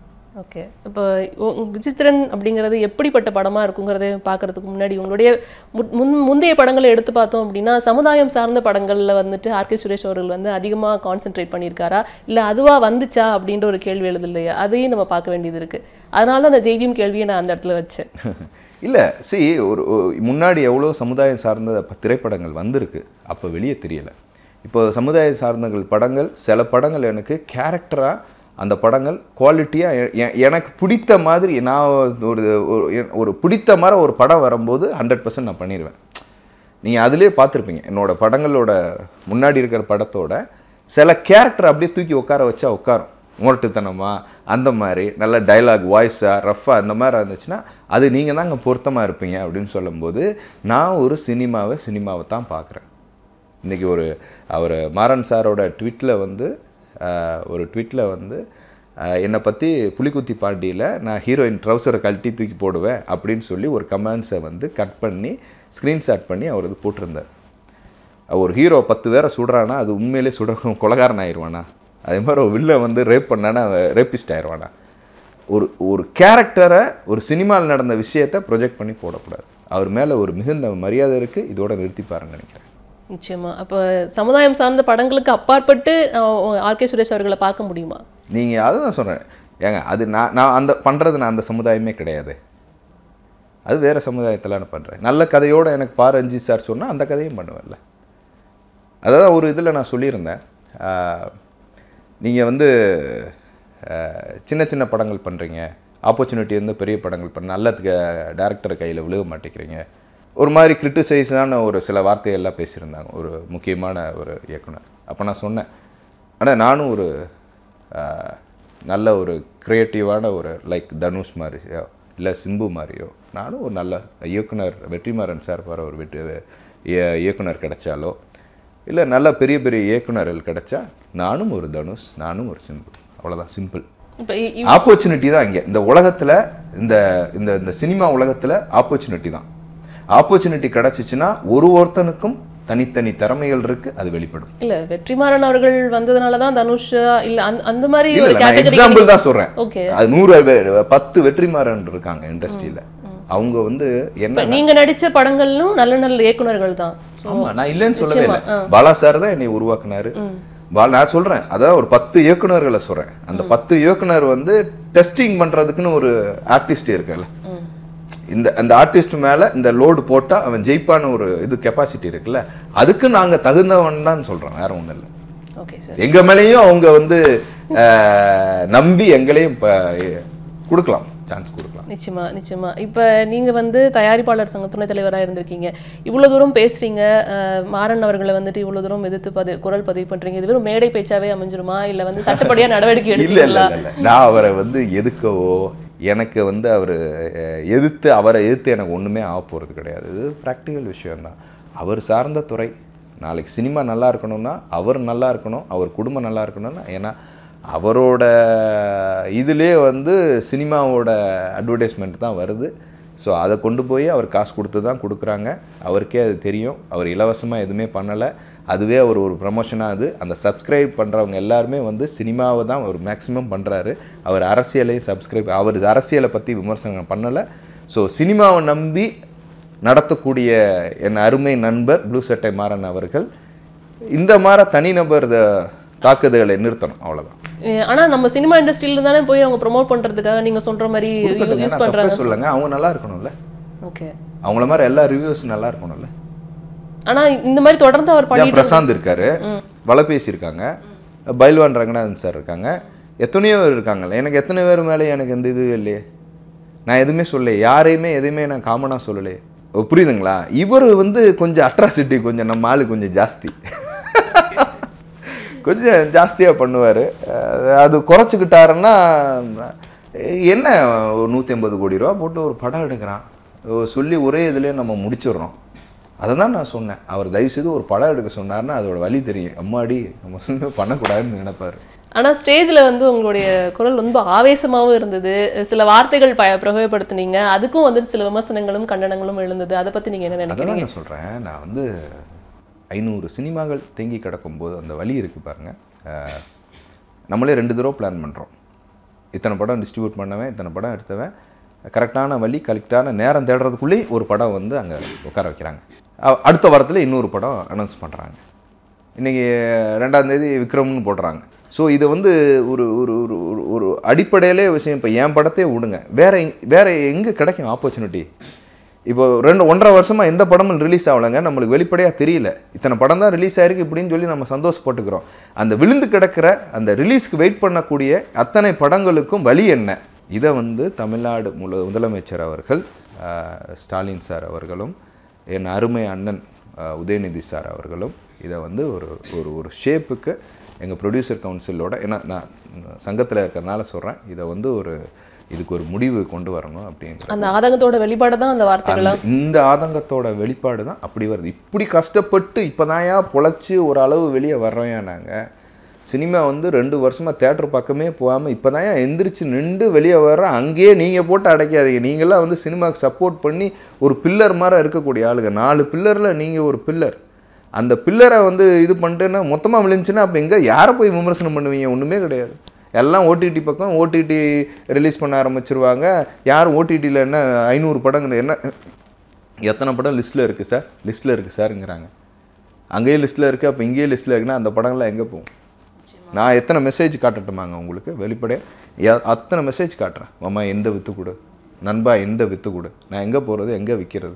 ஓகே இப்போ உ- விசித்திரன் அப்படிங்கிறது எப்படிப்பட்ட படமா இருக்குங்கிறத பார்க்கறதுக்கு முன்னாடி உங்களுடைய மு- முன் முந்தைய படங்களை எடுத்து பார்த்தோம் அப்படின்னா சமுதாயம் சார்ந்த படங்கள்ல வந்துட்டு ஆர்கே சுரேஷ் அவர்கள் வந்து அதிகமா கான்சென்ட்ரேட் பண்ணியிருக்காரா இல்ல அதுவா வந்துச்சா அப்படின்ற ஒரு கேள்வி எழுது இல்லையா அதையும் நம்ம பார்க்க வேண்டியது இருக்கு அதனால தான் அந்த ஜெய்வியம் கேள்வியை நான் அந்த இடத்துல வச்சேன் இல்லை see ஒரு ஒரு- முன்னாடி எவ்வளோ சமுதாயம் சார்ந்த ப- திரைப்படங்கள் வந்திருக்கு அப்போ வெளியே தெரியல இப்போ சமுதாய சார்ந்தங்கள் படங்கள் சில படங்கள் எனக்கு கேரக்டராக அந்த படங்கள் குவாலிட்டியாக எனக்கு பிடித்த மாதிரி நான் ஒரு ஒரு எ- ஒரு பிடித்த மாதிரி ஒரு படம் வரும்போது ஹண்ட்ரட் பர்சன்ட் நான் பண்ணிடுவேன் நீங்கள் அதிலே பார்த்துருப்பீங்க என்னோட படங்களோட முன்னாடி இருக்கிற படத்தோட சில கேரக்டர் அப்படியே தூக்கி உட்கார வச்சா உட்காரும் முரட்டுத்தனமா அந்த மாதிரி நல்ல டைலாக் வாய்ஸாக ரஃப்பாக அந்த மாதிரி இருந்துச்சுன்னா அது நீங்கள் தாங்க பொருத்தமாக இருப்பீங்க அப்படின்னு சொல்லும்போது நான் ஒரு சினிமாவை சினிமாவை தான் பார்க்குறேன் இன்றைக்கி ஒரு அவர் மாறன் சாரோட ட்விட்டில் வந்து ஆஹ், ஒரு ட்விட்டில் வந்து ஆஹ், என்னை பற்றி புலிக்குத்தி பாண்டியில் நான் ஹீரோயின் ட்ரௌசரை கழட்டி தூக்கி போடுவேன் அப்படின்னு சொல்லி ஒரு கமெண்ட்ஸை வந்து கட் பண்ணி ஸ்க்ரீன்ஷாட் பண்ணி அவர் இது போட்டிருந்தார் ஒரு ஹீரோ பத்து பேரை சுடுறானா அது உண்மையிலே சுட கொலகாரன் ஆயிடுவானா அதே மாதிரி ஒரு வில்ல வந்து ரேப் பண்ணானா ரேப்பிஸ்ட் ஆயிடுவானா ஒரு ஒரு கேரக்டரை ஒரு சினிமாவில் நடந்த விஷயத்தை ப்ரொஜெக்ட் பண்ணி போடக்கூடாது அவர் மேலே ஒரு மிகுந்த மரியாதை இருக்குது இதோட நிறுத்தி பாருங்க நினைக்கிறேன் நிச்சயமா அப்போ சமுதாயம் சார்ந்த படங்களுக்கு அப்பாற்பட்டு ஆர்கே சுரேஷ் அவர்களை பார்க்க முடியுமா நீங்கள் அதுதான் சொல்கிறேன் ஏங்க அது நான் நான் அந்த பண்ணுறது நான் அந்த சமுதாயமே கிடையாது அது வேறு சமுதாயத்தில் நான் பண்ணுறேன் நல்ல கதையோடு எனக்கு பார் ரஞ்சித் சார் சொன்னால் அந்த கதையும் பண்ணுவேன்ல அதான் ஒரு இதில் நான் சொல்லியிருந்தேன் நீங்கள் வந்து ஆஹ், சின்ன சின்ன படங்கள் பண்ணுறீங்க ஆப்பர்ச்சுனிட்டி வந்து பெரிய படங்கள் பண்ண நல்ல டேரக்டர் கையில் விழுக மாட்டேங்கிறீங்க ஒரு மாதிரி கிரிட்டிசைஸான ஒரு சில வார்த்தையெல்லாம் பேசியிருந்தாங்க ஒரு முக்கியமான ஒரு இயக்குனர் அப்போ நான் சொன்னேன் ஆனால் நானும் ஒரு ஆஹ், நல்ல ஒரு க்ரியேட்டிவான ஒரு லைக் தனுஷ் மாதிரியோ இல்லை சிம்பு மாதிரியோ நானும் ஒரு நல்ல இயக்குனர் வெற்றிமாறன் சார் வர ஒரு வெற்றி இய- இயக்குனர் கிடைச்சாலோ இல்லை நல்ல பெரிய பெரிய இயக்குனர்கள் கிடைச்சா நானும் ஒரு தனுஷ் நானும் ஒரு சிம்பு அவ்வளோதான் சிம்பிள் இப்போ ஆப்பர்ச்சுனிட்டி தான் இங்கே இந்த உலகத்தில் இந்த இந்த இந்த சினிமா உலகத்தில் ஆப்பர்ச்சுனிட்டி தான் ஆப்பர்ச்சுனிட்டி கிடச்சிச்சின்னா ஒரு ஒருத்தனுக்கும் தனித்தனி திறமைகள் இருக்குது அது வெளிப்படும் இல்ல வெற்றிமாறன் அவர்கள் வந்ததுனால தான் தனுஷ் இல்ல அந்த அந்த மாதிரி இல்ல, ஒரு இல்ல, நான் கேட்டகரி எக்ஸாம்பிள் தான் சொல்றேன் ஓகே அது நூறு வே- பத்து வெற்றிமாறன் இருக்காங்க இண்டஸ்ட்ரியில அவங்க வந்து இப்ப என்ன நீங்க நடிச்ச படங்களும் நல்ல நல்ல இயக்குனர்கள் தான் ஆமா நான் இல்லைன்னு சொல்லவே இல்லை நிச்சயமா, பாலா சார் தான் என்னை உருவாக்குனாரு பாலா நான் சொல்றேன் அதான் ஒரு பத்து இயக்குனர்களை சொல்றேன் அந்த பத்து இயக்குனர் வந்து டெஸ்டிங் பண்றதுக்குன்னு ஒரு ஆர்டிஸ்ட் இருக்குல்ல இந்த அந்த ஆர்டிஸ்ட் மேல இந்த லோடு போட்டா அவன் ஜெயிப்பான ஒரு இது கெப்பாசிட்டி இருக்குல்ல அதுக்கு நாங்க தகுந்தவன் தான் சொல்றோம் வேற ஒண்ணும் இல்லை ஓகே சார் எங்க மேலேயும் அவங்க வந்து அஹ், நம்பி எங்களையும் ப- கொடுக்கலாம் சான்ஸ் கொடுக்கலாம் நிச்சயமா நிச்சயமா இப்ப நீங்க வந்து தயாரிப்பாளர் சங்க துணைத் தலைவரா இருந்திருக்கீங்க இவ்வளவு தூரம் பேசுறீங்க அஹ், மாறன் அவர்களை வந்துட்டு இவ்வளவு தூரம் எதிர்த்து பதி குரல் பதிவு பண்றீங்க இது வெறும் மேடை பேச்சாவே அமைஞ்சிருமா இல்ல வந்து சட்டப்படியா நடவடிக்கை இல்ல இல்ல எடுப்பீங்களா இல்ல, இல்ல நான் அவரை வந்து எதுக்கவோ எனக்கு வந்து அவர் எதிர்த்து அவரை எதிர்த்து எனக்கு ஒண்ணுமே ஆக போறது கிடையாது இது ப்ராக்டிக்கல் விஷயம்தான் அவர் சார்ந்த துறை நாளைக்கு சினிமா நல்லா இருக்கணும்னா அவர் நல்லா இருக்கணும் அவர் குடும்பம் நல்லா இருக்கணும்னா ஏன்னா அவரோட இதுலேயே வந்து சினிமாவோட அட்வர்டைஸ்மெண்ட் தான் வருது ஸோ அதை கொண்டு போய் அவர் காசு கொடுத்து தான் கொடுக்குறாங்க அவருக்கே அது தெரியும் அவர் இலவசமாக எதுவுமே பண்ணலை அதுவே அவர் ஒரு ப்ரமோஷனாக அது அந்த சப்ஸ்கிரைப் பண்ணுறவங்க எல்லாருமே வந்து சினிமாவை தான் அவர் மேக்ஸிமம் பண்ணுறாரு அவர் அரசியலையும் சப்ஸ்கிரைப் அவர் அரசியலை பற்றி விமர்சனம் பண்ணலை ஸோ சினிமாவை நம்பி நடத்தக்கூடிய என் அருமை நண்பர் ப்ளூ சட்டை மாறன் அவர்கள் இந்த மாதிரி தனிநபர் த- தாக்குதலை நிறுத்தணும் அவ்வளவுதான் அஹ் ஆனா நம்ம சினிமா இண்டஸ்ட்ரியில தானே போய் அவங்க ப்ரோமோட் பண்றதுக்காக நீங்க சொல்ற மாதிரி கொடுக்கட்டுங்க, யூஸ் நான் தப்பே பண்றாங்க சொல்லுங்க அவங்க நல்லா இருக்கணும்ல ஓகே அவங்கள மாதிரி எல்லா ரிவ்யூஸ் நல்லா இருக்கணும்ல ஆனா இந்த மாதிரி தொடர்ந்து அவர் ஏன் பண்ணிட்டு பிரசாந்த் இருக்காரு வலைபேசி இருக்காங்க பைல்வான் ரங்கநாதன் சார் இருக்காங்க எத்தனையோ பேர் இருக்காங்கல்ல எனக்கு எத்தனை பேர் மேலே எனக்கு எந்த இது இல்லையே நான் எதுவுமே சொல்லலையே யாரையுமே எதுவுமே நான் காமனாக சொல்லலையே ஓ, புரியுதுங்களா இவர் வந்து கொஞ்சம் அட்ராசிட்டி கொஞ்சம் நம்ம ஆளு கொஞ்சம் ஜாஸ்தி கொஞ்சம் ஜாஸ்தியாக பண்ணுவார் அது குறைச்சிக்கிட்டாருன்னா என்ன ஒரு நூற்றி ஐம்பது கோடி ரூபா போட்டு ஒரு படம் எடுக்கிறான் ஓ, சொல்லி ஒரே இதுலேயே நம்ம முடிச்சிடுறோம் அதை தான் நான் சொன்னேன் அவர் தயவுசெய்து ஒரு படம் எடுக்க சொன்னார்னா அதோட வழி தெரியும் அம்மாடி நம்ம சொன்ன பண்ணக்கூடாதுன்னு நினைப்பாரு ஆனா ஸ்டேஜ்ல வந்து உங்களுடைய குரல் ரொம்ப ஆவேசமாவும் இருந்தது சில வார்த்தைகள் ப பிரயோகப்படுத்துனீங்க அதுக்கும் வந்து சில விமர்சனங்களும் கண்டனங்களும் எழுந்தது அதை பத்தி நீங்க என்ன அதை நினைக்கிறீங்க தான் நான் சொல்கிறேன் நான் வந்து ஐநூறு சினிமாக்கள் தேங்கி கிடக்கும்போது அந்த வழி இருக்குது பாருங்கள் அஹ், நம்மளே ரெண்டு தடவை பிளான் பண்ணுறோம் இத்தனை படம் டிஸ்ட்ரிபியூட் பண்ணவன் இத்தனை படம் எடுத்தவன் கரெக்டான வழி கரெக்டான நேரம் தேடுறதுக்குள்ளேயே ஒரு படம் வந்து அங்கே உட்கார வைக்கிறாங்க அ- அடுத்த வாரத்தில் இன்னொரு படம் அனௌன்ஸ் பண்ணுறாங்க இன்றைக்கி ரெண்டாம் தேதி விக்ரம்னு போடுறாங்க ஸோ இது வந்து ஒரு ஒரு ஒரு ஒரு ஒரு அடிப்படையிலே விஷயம் இப்போ என் படத்தையே விடுங்க வேற எங்- வேற எங்கே கிடைக்கும் ஆப்பர்ச்சுனிட்டி இப்போ ரெண்டு ஒன்றரை வருஷமா எந்த படமும் ரிலீஸ் ஆகலைங்க நம்மளுக்கு வெளிப்படையாக தெரியல இத்தனை படம் தான் ரிலீஸ் ஆயிருக்கு இப்படின்னு சொல்லி நம்ம சந்தோஷப்பட்டுக்கிறோம் அந்த விழுந்து கிடக்கிற அந்த ரிலீஸ்க்கு வெயிட் பண்ணக்கூடிய அத்தனை படங்களுக்கும் வழி என்ன இதை வந்து தமிழ்நாடு முழு முதலமைச்சர் அவர்கள் ஆஹ், ஸ்டாலின் சார் அவர்களும் என் அருமை அண்ணன் ஆஹ், உதயநிதி சார் அவர்களும் இதை வந்து ஒரு ஒரு ஒரு ஷேப்புக்கு எங்கள் ப்ரொடியூசர் கவுன்சிலோட ஏன்னா நான் சங்கத்தில் இருக்கிறனால சொல்கிறேன் இதை வந்து ஒரு இதுக்கு ஒரு முடிவு கொண்டு வரணும் அப்படிங்கிற அந்த ஆதங்கத்தோட வெளிப்பாடு தான் அந்த வார்த்தைகளா அந்த- இந்த ஆதங்கத்தோட வெளிப்பாடு தான் அப்படி வருது இப்படி கஷ்டப்பட்டு இப்போதாயா பொழைச்சி ஒரு அளவு வெளியே வர்றோயா நாங்கள் சினிமா வந்து ரெண்டு வருஷமா தேட்டர் பக்கமே போகாமல் இப்போதான் எந்திரிச்சு நின்று வெளியே வர்றோம் அங்கேயே நீங்கள் போட்டு அடைக்காதீங்க நீங்களாம் வந்து சினிமாவுக்கு சப்போர்ட் பண்ணி ஒரு பில்லர் மாதிரி இருக்கக்கூடிய ஆளுங்க நாலு பில்லரில் நீங்கள் ஒரு பில்லர் அந்த பில்லரை வந்து இது பண்ணிட்டுன்னா மொத்தமாக விழுந்துச்சுன்னா அப்போ எங்கே யாரை போய் விமர்சனம் பண்ணுவீங்க ஒன்றுமே கிடையாது எல்லாம் ஓடிடி பக்கம் ஓடிடி ரிலீஸ் பண்ண ஆரம்பிச்சிருவாங்க யார் ஓடிடியில் என்ன ஐநூறு படங்கள் என்ன எத்தனை படம் லிஸ்ட்டில் இருக்குது சார் லிஸ்ட்டில் இருக்குது சாருங்கிறாங்க அங்கேயே லிஸ்ட்டில் இருக்குது அப்போ இங்கேயே லிஸ்ட்டில் இருக்குன்னா அந்த படங்கள்லாம் எங்கே போகும் நான் எத்தனை மெசேஜ் காட்டட்டுமாங்க உங்களுக்கு வெளிப்படையாக அத்தனை மெசேஜ் காட்டுறேன் மாமா எந்த வித்து கொடு நண்பா எந்த வித்து கொடு நான் எங்கே போகிறது எங்கே விற்கிறது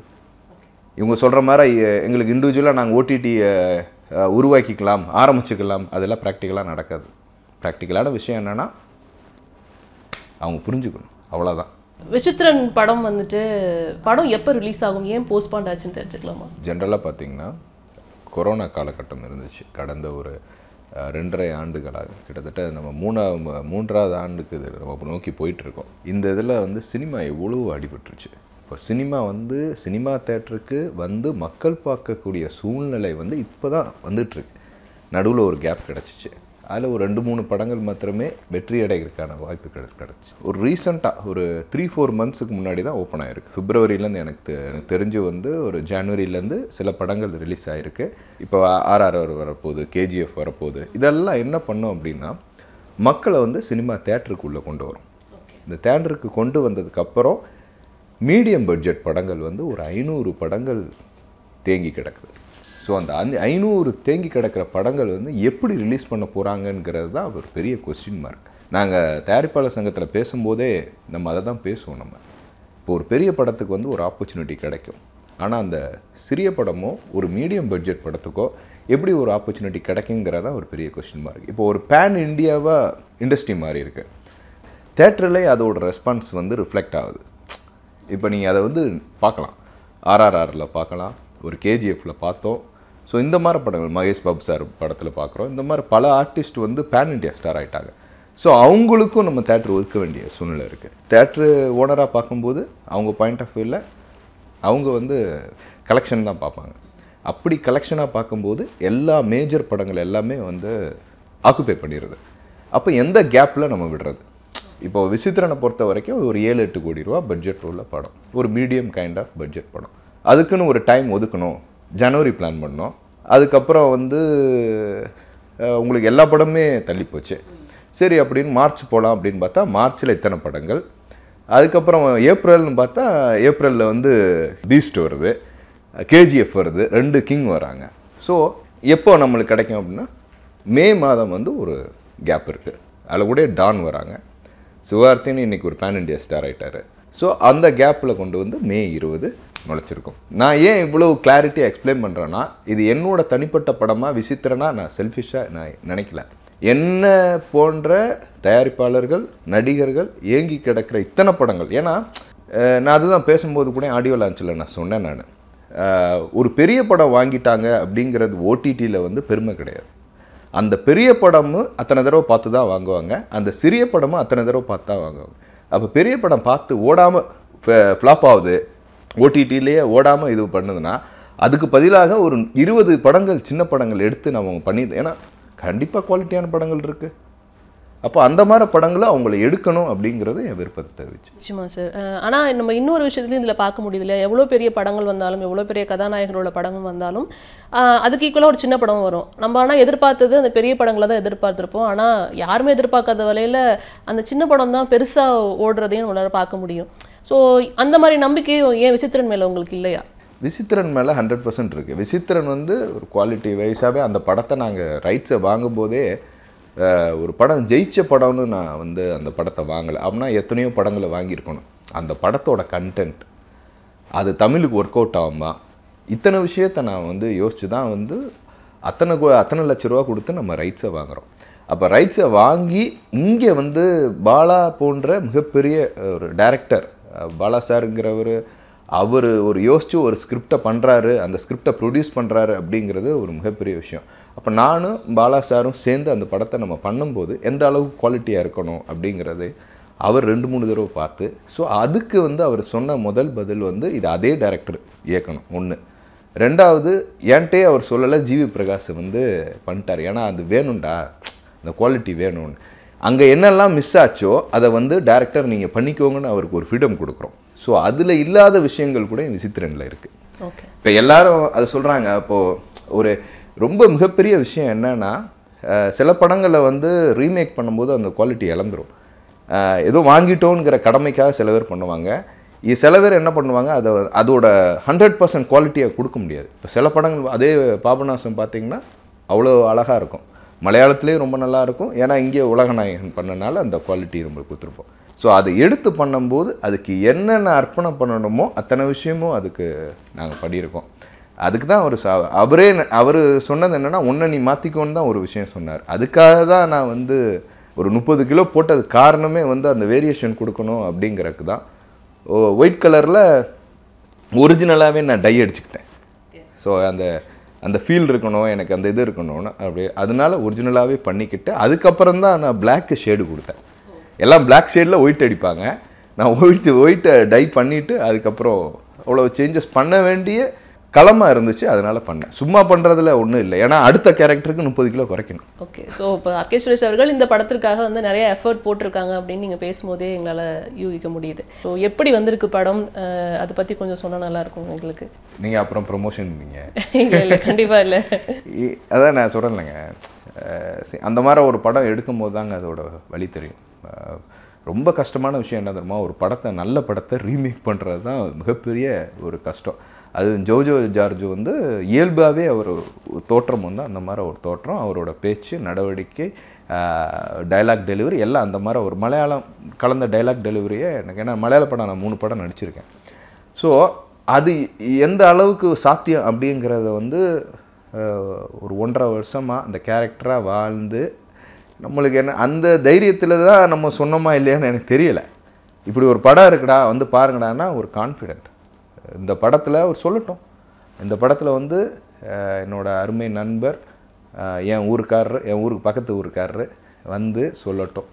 இவங்க சொல்கிற மாதிரி எ- எங்களுக்கு இண்டிவிஜுவலாக நாங்கள் ஓடிடியை உருவாக்கிக்கலாம் ஆரம்பிச்சுக்கலாம் அதெல்லாம் ப்ராக்டிக்கலாக நடக்காது ப்ராக்டிக்கலான விஷயம் என்னென்னா அவங்க புரிஞ்சுக்கணும் அவ்வளோதான் விசித்திரன் படம் வந்துட்டு படம் எப்போ ரிலீஸ் ஆகும் ஏன் போஸ்ட்பாண்ட் ஆச்சுன்னு தெரிஞ்சுக்கலாமா ஜென்ரலாக பார்த்தீங்கன்னா கொரோனா காலகட்டம் இருந்துச்சு கடந்த ஒரு அஹ், ரெண்டரை ஆண்டுகளாக கிட்டத்தட்ட நம்ம மூணா ம- மூன்றாவது ஆண்டுக்கு இது நம்ம நோக்கி போயிட்டு இருக்கோம் இந்த இதில் வந்து சினிமா எவ்வளோ அடிபட்டுருச்சு இப்போ சினிமா வந்து சினிமா தேட்டருக்கு வந்து மக்கள் பார்க்கக்கூடிய சூழ்நிலை வந்து இப்போ தான் வந்துட்டுருக்கு நடுவில் ஒரு கேப் கிடச்சிச்சு அதில் ஒரு ரெண்டு மூணு படங்கள் மாத்திரமே வெற்றி அடைகிறதுக்கான வாய்ப்பு கிடை கிடச்சி ஒரு ரீசெண்டாக ஒரு த்ரீ ஃபோர் மந்த்ஸுக்கு முன்னாடி தான் ஓப்பன் ஆயிருக்கு பிப்ரவரியிலேருந்து எனக்கு தெ- எனக்கு தெரிஞ்சு வந்து ஒரு ஜனவரியிலேருந்து சில படங்கள் ரிலீஸ் ஆகிருக்கு இப்போ ஆர்ஆர்ஆர் வரப்போகுது கேஜிஎஃப் வரப்போகுது இதெல்லாம் என்ன பண்ணோம் அப்படின்னா மக்களை வந்து சினிமா தேட்டருக்குள்ளே கொண்டு வரும் இந்த தேட்டருக்கு கொண்டு வந்ததுக்கப்புறம் மீடியம் பட்ஜெட் படங்கள் வந்து ஒரு ஐநூறு படங்கள் தேங்கி கிடக்குது ஸோ அந்த அந்த ஐநூறு தேங்கி கிடக்கிற படங்கள் வந்து எப்படி ரிலீஸ் பண்ண போகிறாங்கங்கிறது தான் ஒரு பெரிய கொஸ்டின் மார்க் நாங்கள் தயாரிப்பாளர் சங்கத்தில் பேசும்போதே நம்ம அதை தான் பேசுவோம் நம்ம இப்போ ஒரு பெரிய படத்துக்கு வந்து ஒரு ஆப்பர்ச்சுனிட்டி கிடைக்கும் ஆனால் அந்த சிறிய படமோ ஒரு மீடியம் பட்ஜெட் படத்துக்கோ எப்படி ஒரு ஆப்பர்ச்சுனிட்டி கிடைக்குங்கிறதா ஒரு பெரிய கொஸ்டின் மார்க் இப்போ ஒரு பேன் இந்தியாவாக இண்டஸ்ட்ரி மாறி இருக்கு தேட்டர்லேயே அதோட ரெஸ்பான்ஸ் வந்து ரிஃப்ளெக்ட் ஆகுது இப்போ நீங்கள் அதை வந்து பார்க்கலாம் ஆர்ஆர்ஆரில் பார்க்கலாம் ஒரு கேஜிஎஃப்ல பார்த்தோம் ஸோ இந்த மாதிரி படங்கள் மகேஷ் பாபு சார் படத்தில் பார்க்குறோம் இந்த மாதிரி பல ஆர்டிஸ்ட் வந்து பேன் இண்டியா ஸ்டார் ஆயிட்டாங்க ஸோ அவங்களுக்கும் நம்ம தேட்டர் ஒதுக்க வேண்டிய சூழ்நிலை இருக்குது தேட்ரு ஓனராக பார்க்கும்போது அவங்க பாயிண்ட் ஆஃப் வியூவில் அவங்க வந்து கலெக்ஷன் தான் பார்ப்பாங்க அப்படி கலெக்ஷனாக பார்க்கும்போது எல்லா மேஜர் படங்கள் எல்லாமே வந்து ஆக்குப்பை பண்ணிடுது அப்போ எந்த கேப்பில் நம்ம விடுறது இப்போ விசித்திரனை பொறுத்த வரைக்கும் ஒரு ஏழு எட்டு கோடி ரூபா பட்ஜெட் உள்ள படம் ஒரு மீடியம் கைண்ட் ஆஃப் பட்ஜெட் படம் அதுக்குன்னு ஒரு டைம் ஒதுக்கணும் ஜனவரி பிளான் பண்ணோம் அதுக்கப்புறம் வந்து அஹ், உங்களுக்கு எல்லா படமே தள்ளி போச்சு சரி அப்படின்னு மார்ச் போகலாம் அப்படின்னு பார்த்தா மார்ச்சில் இத்தனை படங்கள் அதுக்கப்புறம் ஏப்ரல்னு பார்த்தா ஏப்ரலில் வந்து பீஸ்ட் வருது கேஜிஎஃப் வருது ரெண்டு கிங் வராங்க ஸோ எப்போ நம்மளுக்கு கிடைக்கும் அப்படின்னா மே மாதம் வந்து ஒரு கேப் இருக்குது அதில் கூட டான் வராங்க சிவார்த்தின்னு இன்னைக்கு ஒரு பேன் இண்டியா ஸ்டார் ஆயிட்டாரு ஸோ அந்த கேப்பில் கொண்டு வந்து மே இருபது நுழைச்சிருக்கோம் நான் ஏன் இவ்வளவு கிளாரிட்டியாக எக்ஸ்பிளைன் பண்ணுறேன்னா இது என்னோட தனிப்பட்ட படமாக விசித்திரனா நான் செல்ஃபிஷாக நான் நினைக்கல என்ன போன்ற தயாரிப்பாளர்கள் நடிகர்கள் ஏங்கி கிடக்கிற இத்தனை படங்கள் ஏன்னா அஹ், நான் அதுதான் பேசும்போது கூட ஆடியோ லான்ச்சில் நான் சொன்னேன் நான் ஒரு பெரிய படம் வாங்கிட்டாங்க அப்படிங்கிறது ஓடிடியில் வந்து பெருமை கிடையாது அந்த பெரிய படமும் அத்தனை தடவை பார்த்து தான் வாங்குவாங்க அந்த சிறிய படமும் அத்தனை தடவை பார்த்து தான் வாங்குவாங்க அப்போ பெரிய படம் பார்த்து ஓடாமல் ஃப்ளாப் ஆகுது ஓடிடிலேயே ஓடாமல் இது பண்ணுதுன்னா அதுக்கு பதிலாக ஒரு இருபது படங்கள் சின்ன படங்கள் எடுத்து நம்ம பண்ணி ஏன்னா கண்டிப்பாக குவாலிட்டியான படங்கள் இருக்குது அப்போ அந்த மாதிரி படங்களை அவங்கள எடுக்கணும் அப்படிங்கிறது என் விருப்பத்தை தெரிவிச்சு நிச்சயமா சார் அஹ் ஆனா நம்ம இன்னொரு விஷயத்துலையும் இதுல பார்க்க முடியுதுல்ல எவ்வளோ பெரிய படங்கள் வந்தாலும் எவ்வளோ பெரிய கதாநாயகர்களோட படங்கள் வந்தாலும் அஹ் அதுக்கு ஈக்குவலாக ஒரு சின்ன படம் வரும் நம்ம ஆனா எதிர்பார்த்தது அந்த பெரிய படங்களை தான் எதிர்பார்த்திருப்போம் ஆனா யாருமே எதிர்பார்க்காத வகையில அந்த சின்ன படம் தான் பெருசா ஓடுறதையும் நம்மளால பார்க்க முடியும் ஸோ அந்த மாதிரி நம்பிக்கையும் ஏன் விசித்திரன் மேல உங்களுக்கு இல்லையா விசித்திரன் மேலே ஹண்ட்ரட் பர்சன்ட் இருக்குது விசித்திரன் வந்து ஒரு குவாலிட்டி வைஸாகவே அந்த படத்தை நாங்கள் ரைட்ஸை வாங்கும்போதே அஹ், ஒரு படம் ஜெயிச்ச படம்னு நான் வந்து அந்த படத்தை வாங்கலை அப்படின்னா எத்தனையோ படங்களை வாங்கியிருக்கணும் அந்த படத்தோட கண்டென்ட் அது தமிழுக்கு ஒர்க் அவுட் ஆகுமா இத்தனை விஷயத்த நான் வந்து யோசிச்சு தான் வந்து அத்தனை கு- அத்தனை லட்ச ரூபா கொடுத்து நம்ம ரைட்ஸை வாங்குறோம் அப்போ ரைட்ஸை வாங்கி இங்கே வந்து பாலா போன்ற மிகப்பெரிய ஒரு டைரக்டர் பாலா சாருங்கிறவர் அவர் ஒரு யோசிச்சு ஒரு ஸ்கிரிப்டை பண்ணுறாரு அந்த ஸ்கிரிப்டை ப்ரொடியூஸ் பண்ணுறாரு அப்படிங்கிறது ஒரு மிகப்பெரிய விஷயம் அப்போ நானும் பாலா சாரும் சேர்ந்து அந்த படத்தை நம்ம பண்ணும்போது எந்த அளவுக்கு குவாலிட்டியாக இருக்கணும் அப்படிங்கிறது அவர் ரெண்டு மூணு தடவை பார்த்து ஸோ அதுக்கு வந்து அவர் சொன்ன முதல் பதில் வந்து இது அதே டைரக்டர் இயக்கணும் ஒன்று ரெண்டாவது என்கிட்டே அவர் சொல்லலை ஜிவி பிரகாஷ் வந்து பண்ணிட்டார் ஏன்னா அது வேணும்டா அந்த குவாலிட்டி வேணும்னு அங்கே என்னெல்லாம் மிஸ் ஆச்சோ அதை வந்து டேரக்டர் நீங்கள் பண்ணிக்கோங்கன்னு அவருக்கு ஒரு ஃப்ரீடம் கொடுக்குறோம் ஸோ அதில் இல்லாத விஷயங்கள் கூட இந்த விசித்திரனில் இருக்குது ஓகே இப்போ எல்லாரும் அது சொல்கிறாங்க அப்போது ஒரு ரொம்ப மிகப்பெரிய விஷயம் என்னன்னா அஹ், சில படங்களை வந்து ரீமேக் பண்ணும்போது அந்த குவாலிட்டி இழந்துரும் அஹ், ஏதோ வாங்கிட்டோங்கிற கடமைக்காக சில பேர் பண்ணுவாங்க இது சில பேர் என்ன பண்ணுவாங்க அதை அதோட ஹண்ட்ரட் பர்சன்ட் குவாலிட்டியை கொடுக்க முடியாது இப்போ சில படங்கள் அதே பாபநாசம் பார்த்தீங்கன்னா அவ்வளோ அழகாக இருக்கும் மலையாளத்துலேயும் ரொம்ப நல்லா இருக்கும் ஏன்னா இங்கே உலகநாயகன் பண்ணனால அந்த குவாலிட்டி நம்ம கொடுத்துருப்போம் ஸோ அதை எடுத்து பண்ணும்போது அதுக்கு என்னென்ன அர்ப்பணம் பண்ணணுமோ அத்தனை விஷயமும் அதுக்கு நாங்கள் பண்ணியிருக்கோம் அதுக்கு தான் அவர் ச- அவரே அவர் சொன்னது என்னென்னா உன்னை நீ மாற்றிக்கோன்னு தான் ஒரு விஷயம் சொன்னார் அதுக்காக தான் நான் வந்து ஒரு முப்பது கிலோ போட்டது காரணமே வந்து அந்த வேரியேஷன் கொடுக்கணும் அப்படிங்கிறதுக்கு தான் ஒயிட் கலரில் ஒரிஜினலாகவே நான் டை அடிச்சுக்கிட்டேன் ஸோ அந்த அந்த ஃபீல் இருக்கணும் எனக்கு அந்த இது இருக்கணும்னு அப்படியே அதனால ஒரிஜினலாகவே பண்ணிக்கிட்டு அதுக்கப்புறம் தான் நான் Black ஷேடு கொடுத்தேன் எல்லாம் Black ஷேடில் ஒயிட் அடிப்பாங்க நான் ஒயிட் ஒயிட்டை டை பண்ணிவிட்டு அதுக்கப்புறம் அவ்வளோ சேஞ்சஸ் பண்ண வேண்டிய களமாக இருந்துச்சு அதனால பண்ணேன் சும்மா பண்ணுறதுல ஒன்றும் இல்லை ஏன்னா அடுத்த கேரக்டருக்கு முப்பது கிலோ குறைக்கணும் ஓகே ஸோ இப்போ ஆர்கே சுரேஷ் அவர்கள் இந்த படத்திற்காக வந்து நிறைய எஃபர்ட் போட்டிருக்காங்க அப்படின்னு நீங்கள் பேசும்போதே எங்களால் யூகிக்க முடியுது ஸோ எப்படி வந்திருக்கு படம் அஹ் அதை பற்றி கொஞ்சம் சொன்னா நல்லா இருக்கும் எங்களுக்கு நீங்கள் அப்புறம் ப்ரொமோஷன் நீங்கள் இல்லை இல்லை கண்டிப்பாக இல்லை இ- அதான் நான் சொல்கிறேன்லங்க அந்த மாதிரி ஒரு படம் எடுக்கும்போது தாங்க அதோட வழி தெரியும் அஹ், ரொம்ப கஷ்டமான விஷயம் என்ன தெரியுமா ஒரு படத்தை நல்ல படத்தை ரீமேக் பண்ணுறது தான் மிகப்பெரிய ஒரு கஷ்டம் அது ஜோஜோ ஜார்ஜ் வந்து இயல்பாகவே அவர் ஒரு தோற்றம் வந்து அந்த மாதிரி ஒரு தோற்றம் அவரோட பேச்சு நடவடிக்கை டைலாக் டெலிவரி எல்லாம் அந்த மாதிரி ஒரு மலையாளம் கலந்த டைலாக் டெலிவரியே எனக்கு ஏன்னா மலையாள படம் நான் மூணு படம் நடிச்சிருக்கேன் ஸோ அது எந்த அளவுக்கு சாத்தியம் அப்படிங்கிறத வந்து அஹ், ஒரு ஒன்றரை வருஷமாக அந்த கேரக்டராக வாழ்ந்து நம்மளுக்கு என்ன அந்த தைரியத்தில் தான் நம்ம சொன்னோமா இல்லையான்னு எனக்கு தெரியல இப்படி ஒரு படம் இருக்குடா வந்து பாருங்கடான்னா ஒரு கான்ஃபிடென்ட் இந்த படத்தில் அவர் சொல்லட்டும் இந்த படத்தில் வந்து அஹ், என்னோட அருமை நண்பர் அஹ், என் ஊருக்காரரு என் ஊருக்கு பக்கத்து ஊருக்காரரு வந்து சொல்லட்டும்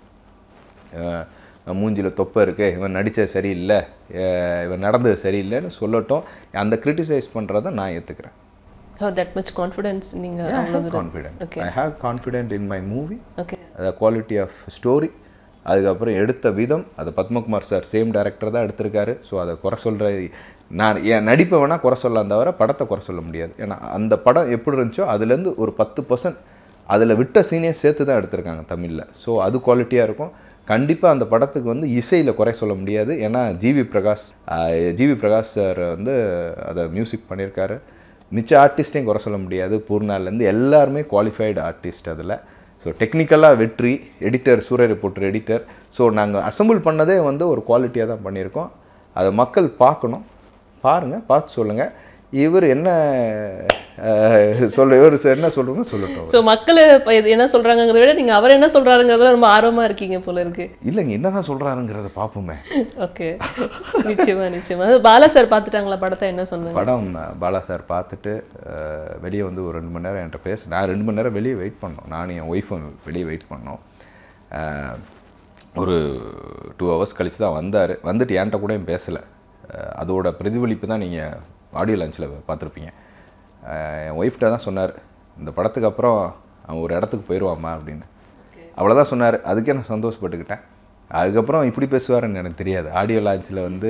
அஹ் மூஞ்சில தொப்பை இருக்கு இவன் நடித்தது சரியில்லை அஹ் இவன் நடந்தது சரியில்லைன்னு சொல்லட்டும் அந்த கிரிட்டிசைஸ் பண்ணுறதை நான் ஏற்றுக்கிறேன் தட் மச் கான்ஃபிடன்ஸ் நீங்கள் அவ்வளோ தூரம் confident okay I have confident in my movie okay அந்த குவாலிட்டி ஆஃப் ஸ்டோரி அதுக்கப்புறம் எடுத்த விதம் அது பத்மகுமார் சார் சேம் டைரக்டர் தான் எடுத்திருக்காரு ஸோ அதை குறை சொல்கிற நான் என் நடிப்பை வேணால் குறை சொல்லலாம் தவிர படத்தை குறை சொல்ல முடியாது ஏன்னா அந்த படம் எப்படி இருந்துச்சோ அதுலேருந்து ஒரு பத்து பர்சன்ட் அதில் விட்ட சீனே சேர்த்து தான் எடுத்திருக்காங்க தமிழில் ஸோ அது குவாலிட்டியாக இருக்கும் கண்டிப்பாக அந்த படத்துக்கு வந்து இசையில் குறை சொல்ல முடியாது ஏன்னா GV Prakash GV Prakash sir வந்து அதை மியூசிக் பண்ணியிருக்காரு மிச்ச ஆர்டிஸ்ட்டையும் குறை சொல்ல முடியாது பூர்ணாலேருந்து எல்லாருமே குவாலிஃபைடு ஆர்டிஸ்ட் அதில் ஸோ டெக்னிக்கலாக Vetri editor Suriya reporter editor so நாங்கள் அசெம்பிள் பண்ணதே வந்து ஒரு குவாலிட்டியாக தான் பண்ணியிருக்கோம் அதை மக்கள் பார்க்கணும் பாருங்கள் பார்த்து சொல்லுங்கள் இவர் என்ன அஹ், சொல்ல இவர் என்ன சொல்கிறோமோ சொல்லட்டும் ஸோ மக்கள் இப்ப இது என்ன சொல்றாங்கிறத விட நீங்க அவர் என்ன சொல்றாருங்கிறதுல ரொம்ப ஆர்வமா இருக்கீங்க போல இருக்கு இல்லைங்க என்னதான் சொல்கிறாருங்கிறத பார்ப்போமே ஓகே நிச்சயமா நிச்சயமா அது பாலா சார் பார்த்துட்டாங்களா படத்தை என்ன சொன்னாங்க படம் அஹ், பாலா சார் பார்த்துட்டு அஹ், வெளியே வந்து ஒரு ரெண்டு மணி நேரம் என்கிட்ட பேச நான் ரெண்டு மணி நேரம் வெளியே வெயிட் பண்ணோம் நானும் என் ஒய்ஃபும் வெளியே வெயிட் பண்ணோம் அஹ், ஒரு டூ ஹவர்ஸ் கழிச்சு தான் வந்தார் வந்துட்டு என்கிட்ட கூட பேசலை அஹ், அதோட பிரதிபலிப்பு தான் நீங்கள் ஆடியோ லான்ச்சில் பார்த்துருப்பீங்க அஹ், என் ஒய்ஃப்ட்ட தான் சொன்னார் இந்த படத்துக்கு அப்புறம் அவன் ஒரு இடத்துக்கு போயிடுவாம்மா அப்படின்னு அவ்வளோதான் சொன்னார் அதுக்கே நான் சந்தோஷப்பட்டுக்கிட்டேன் அதுக்கப்புறம் இப்படி பேசுவாருன்னு எனக்கு தெரியாது ஆடியோ லான்ச்சில் வந்து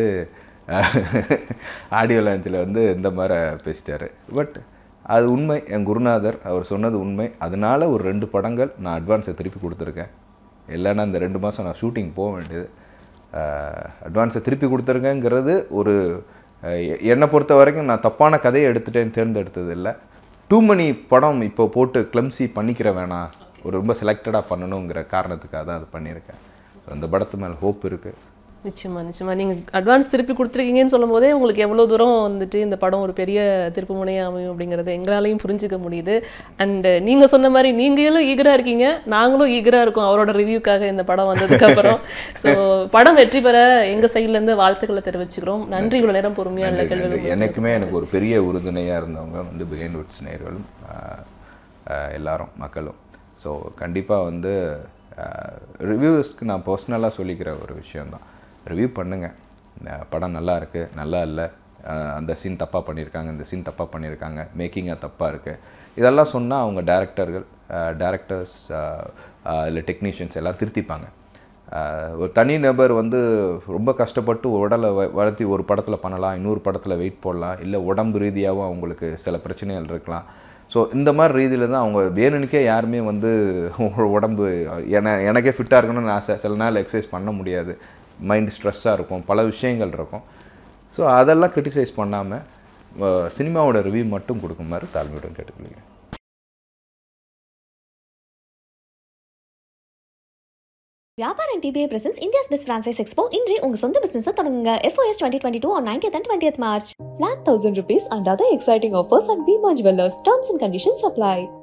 ஆடியோ லான்ச்சில் வந்து இந்த மாதிரி பேசிட்டாரு பட் அது உண்மை என் குருநாதர் அவர் சொன்னது உண்மை அதனால ஒரு ரெண்டு படங்கள் நான் அட்வான்ஸை திருப்பி கொடுத்துருக்கேன் இல்லைன்னா இந்த ரெண்டு மாதம் நான் ஷூட்டிங் போக வேண்டியது அட்வான்ஸை திருப்பி கொடுத்துருக்கேங்கிறது ஒரு அஹ், எ- என்னை பொறுத்த வரைக்கும் நான் தப்பான கதையை எடுத்துட்டேன்னு தேர்ந்தெடுத்தது இல்லை டூ மணி படம் இப்போ போட்டு கிளம்சி பண்ணிக்கிற வேணாம் ஒரு ரொம்ப செலக்டடாக பண்ணணுங்கிற காரணத்துக்காக தான் அது பண்ணியிருக்கேன் அந்த படத்து மேலே ஹோப் இருக்குது நிச்சயமா நிச்சயமா நீங்க அட்வான்ஸ் திருப்பி கொடுத்துருக்கீங்கன்னு சொல்லும் போதே உங்களுக்கு எவ்வளவு தூரம் வந்துட்டு இந்த படம் ஒரு பெரிய திருப்பு முனையா அமையும் அப்படிங்கறத எங்களாலையும் புரிஞ்சுக்க முடியுது அண்ட் நீங்க சொன்ன மாதிரி நீங்களும் ஈகரா இருக்கீங்க நாங்களும் ஈகரா இருக்கோம் அவரோட ரிவ்யூக்காக இந்த படம் வந்ததுக்கு அப்புறம் ஸோ படம் வெற்றி பெற எங்க சைட்ல இருந்து வாழ்த்துக்களை தெரிவிச்சுக்கிறோம் நன்றி இவ்வளவு நேரம் பொறுமையா இல்ல நன்றி, நன்றி. கேள்வி எனக்குமே எனக்கு ஒரு பெரிய உறுதுணையாக இருந்தவங்க வந்து பிகைன் வுட்ஸ் நேர்களும் ஆஹ், ஆஹ், எல்லாரும் மக்களும் ஸோ கண்டிப்பாக வந்து ரிவ்யூஸ்க்கு நான் பர்சனலாக சொல்லிக்கிற ஒரு விஷயந்தான் ரிவ்யூ பண்ணுங்கள் படம் நல்லா இருக்குது நல்லா இல்லை அந்த சீன் தப்பாக பண்ணியிருக்காங்க இந்த சீன் தப்பாக பண்ணியிருக்காங்க மேக்கிங்காக தப்பாக இருக்குது இதெல்லாம் சொன்னால் அவங்க டேரக்டர்கள் டேரக்டர்ஸ் இல்லை டெக்னீஷியன்ஸ் எல்லாம் திருத்திப்பாங்க ஆஹ் ஒரு தனி நபர் வந்து ரொம்ப கஷ்டப்பட்டு உடலை வ- வளர்த்தி ஒரு படத்தில் பண்ணலாம் இன்னொரு படத்தில் வெயிட் போடலாம் இல்லை உடம்பு ரீதியாகவும் அவங்களுக்கு சில பிரச்சனைகள் இருக்கலாம் ஸோ இந்த மாதிரி ரீதியில் தான் அவங்க வேணுனுக்கே யாருமே வந்து உங்களோட உடம்பு என எனக்கே ஃபிட்டாக இருக்கணும்னு ஆசை சில நாள் எக்ஸசைஸ் பண்ண முடியாது மைண்ட் ஸ்ட்ரெஸ்ஸாக இருக்கும் பல விஷயங்கள் இருக்கும் ஸோ அதெல்லாம் கிரிட்டிசைஸ் பண்ணாமல் சினிமாவோட ரிவ்யூ மட்டும் கொடுக்குமாறு தாழ்மையுடன் கேட்டுக்கொள்கிறேன் வியாபாரம் DPA presents India's best franchise expo இன்றே உங்க சொந்த பிசினஸ் தொடங்குங்க FOS twenty twenty two on nineteenth and twenty March flat thousand rupees and other exciting offers and Bhima jewellers terms and conditions apply